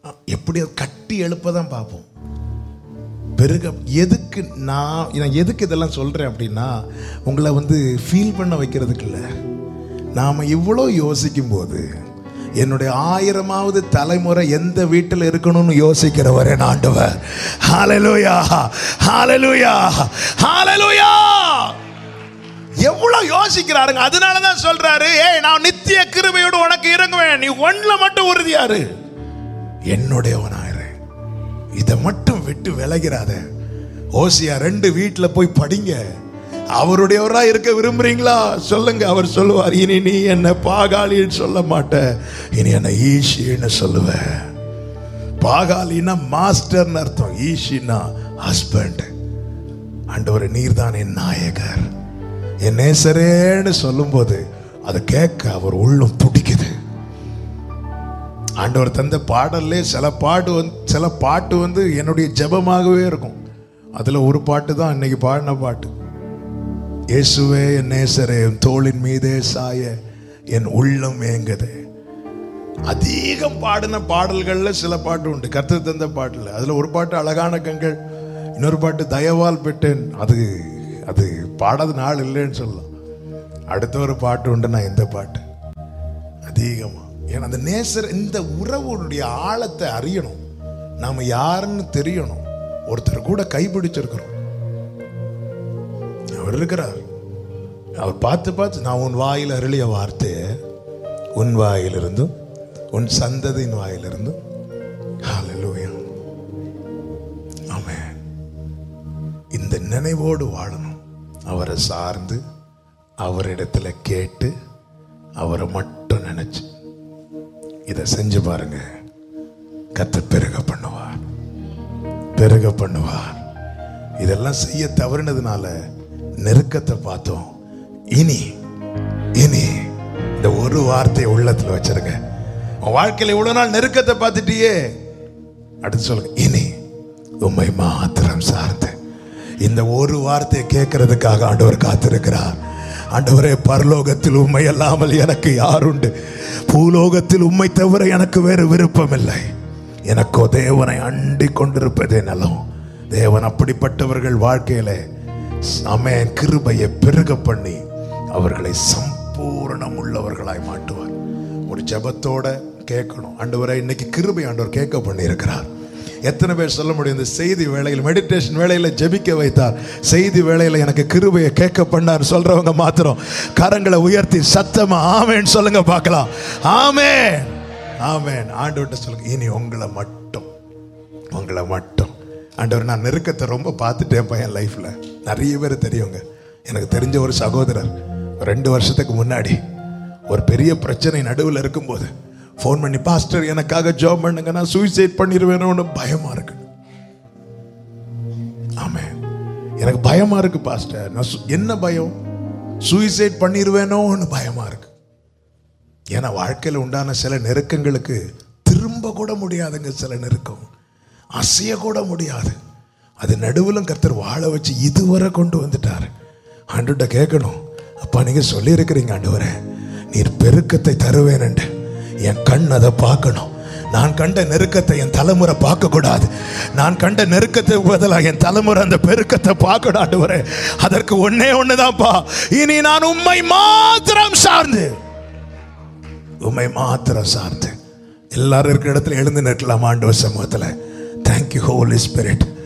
எப்படி அது கட்டி எழுப்ப தான் பார்ப்போம் பெருக எதுக்கு நான் நான் எதுக்கு இதெல்லாம் சொல்கிறேன் அப்படின்னா உங்களை வந்து ஃபீல் பண்ண வைக்கிறதுக்கு இல்லை நாம் இவ்வளோ யோசிக்கும் போது என்னுடைய ஆயிரமாவது தலைமுறை எந்த வீட்டில் இருக்கணும்னு யோசிக்கிறவர் என் ஆண்டவர் ஹalleluya ஹalleluya ஹalleluya எவ்வளவு யோசிக்கிறாருங்க அதனால தான் சொல்றாரு ஏய் நான் நித்திய கிருபையோடு உனக்கு இறங்குவேன் நீ ஒண்ணுல மட்டும் உறுதியாரு என்னுடையவனாயிரு இதை மட்டும் விட்டு விலகிறாத ஓசியா ரெண்டு வீட்டில் போய் படிங்க அவருடையவரா இருக்க விரும்புறீங்களா சொல்லுங்க அவர் சொல்லுவார் இனி நீ என்ன பாகாலின்னு சொல்ல மாட்ட இனி என்ன ஈஷின்னு சொல்லுவ பாகாலின்னா மாஸ்டர்னு அர்த்தம் ஈஷின்னா ஹஸ்பண்ட் ஆண்டவர் நீர்தான் என் நாயகர் என் நேசரேன்னு சொல்லும்போது அதை கேட்க அவர் உள்ளம் துடிக்குது ஆண்டவர் தந்த பாடல்லே சில பாட்டு வந்து சில பாட்டு வந்து என்னுடைய ஜெபமாகவே இருக்கும் அதில் ஒரு பாட்டு தான் இன்னைக்கு பாடின பாட்டு இயேசுவே என் நேசரே என் தோளின் மீதே சாய என் உள்ளம் ஏங்குது அதிகம் பாடின பாடல்கள்ல சில பாட்டு உண்டு கர்த்தர் தந்த பாட்டுல அதுல ஒரு பாட்டு அழகான கண்கள் இன்னொரு பாட்டு தயவால் பெற்றேன் அது அது பாடாத நாள் இல்லைன்னு சொல்லலாம் அடுத்த ஒரு பாட்டு உண்டு நான் இந்த பாட்டு அதிகமா ஏன்னா அந்த நேசர் இந்த உறவுடைய ஆழத்தை அறியணும் நாம யாருன்னு தெரியணும் ஒருத்தர் கூட கைப்பிடிச்சிருக்கிறோம் அவர் இருக்கிறார் அவர் பார்த்து பார்த்து நான் உன் வாயில் அருளிய வார்த்தையை உன் வாயிலிருந்தும் உன் சந்ததியின் வாயிலிருந்தும் ஹalleluya ஆமென் இந்த நினைவோடு வாழணும் அவரை சார்ந்து அவரிடத்துல கேட்டு அவரை மட்டும் நினைச்சு இதை செஞ்சு பாருங்க கத்த பெருக பண்ணுவார் பெருக பண்ணுவார் இதெல்லாம் செய்ய தவறினதுனால நெருக்கத்தை பார்த்தோம் இனி இனி இந்த ஒரு வார்த்தையை உள்ளத்துல வச்சிருங்க உன் வாழ்க்கையில இவ்வளவு நாள் நெருக்கத்தை பார்த்துட்டியே அடுத்து சொல்லுங்க இனி உம்மை மாத்திரம் சார்ந்து இந்த ஒரு வார்த்தையை கேட்கறதுக்காக ஆண்டவர் காத்திருக்கிறார் ஆண்டவரே பரலோகத்தில் உண்மை அல்லாமல் எனக்கு யாருண்டு பூலோகத்தில் உண்மை தவிர எனக்கு வேறு விருப்பம் இல்லை எனக்கோ தேவனை அண்டி கொண்டிருப்பதே நலம் தேவன் அப்படிப்பட்டவர்கள் வாழ்க்கையில அமேன் கிருபையை பெருக பண்ணி அவர்களை சம்பூரணம் உள்ளவர்களாய் மாட்டுவார் ஒரு ஜெபத்தோட கேட்கணும் ஆண்டவரை இன்னைக்கு கிருபை ஆண்டவர் கேட்க பண்ணி இருக்கிறார் எத்தனை பேர் சொல்ல முடியும் இந்த செய்தி வேளையில் மெடிடேஷன் வேளையில் ஜெபிக்க வைத்தார் செய்தி வேளையில் எனக்கு கிருபையை கேட்க பண்ணார் சொல்றவங்க மாத்திரம் கரங்களை உயர்த்தி சத்தமா ஆமேன்னு சொல்லுங்க பார்க்கலாம் ஆமேன் ஆமேன் ஆண்டவர்கிட்ட சொல்லுங்க இனி உங்களை மட்டும் உங்களை மட்டும் ஆண்டவர் நான் நெருக்கத்தை ரொம்ப பார்த்துட்டேன் பையன் லைஃப்ல நிறைய பேர் தெரியுங்க எனக்கு தெரிஞ்ச ஒரு சகோதரர் ரெண்டு வருஷத்துக்கு முன்னாடி ஒரு பெரிய பிரச்சனை நடுவில் இருக்கும்போது ஃபோன் பண்ணி பாஸ்டர் எனக்காக ஜாப் பண்ணுங்க நான் சூசைட் பண்ணிடுவேணும்னு பயமா இருக்கு ஆமே எனக்கு பயமா இருக்கு பாஸ்டர் நான் சு- என்ன பயம் சூசைட் பண்ணிடுவேனோன்னு பயமா இருக்கு ஏன்னா வாழ்க்கையில் உண்டான சில நெருக்கங்களுக்கு திரும்ப கூட முடியாதுங்க சில நெருக்கம் அசைய கூட முடியாது அது நடுவிலும் கர்த்தர் வாழ வச்சு இதுவரை கொண்டு வந்துட்டார் ஆண்டுகிட்ட கேட்கணும் அப்பா நீங்க சொல்லியிருக்கிறீங்க ஆண்டவரே நீர் பெருக்கத்தை தருவேன் என் கண் அதை பார்க்கணும் நான் கண்ட நெருக்கத்தை என் தலைமுறை பார்க்க கூடாது நான் கண்ட நெருக்கத்துக்கு பதிலாக என் தலைமுறை அந்த பெருக்கத்தை பார்க்கணும் ஆண்டவரே அதற்கு ஒன்னே ஒண்ணுதான்ப்பா இனி நான் உம்மை மாத்திரம் சார்ந்து உம்மை மாத்திரம் சார்ந்து எல்லாரும் இருக்கிற இடத்துல எழுந்து நிற்கலாம் ஆண்டவர் சமூகத்தில் தேங்க்யூ ஹோலி ஸ்பிரிட்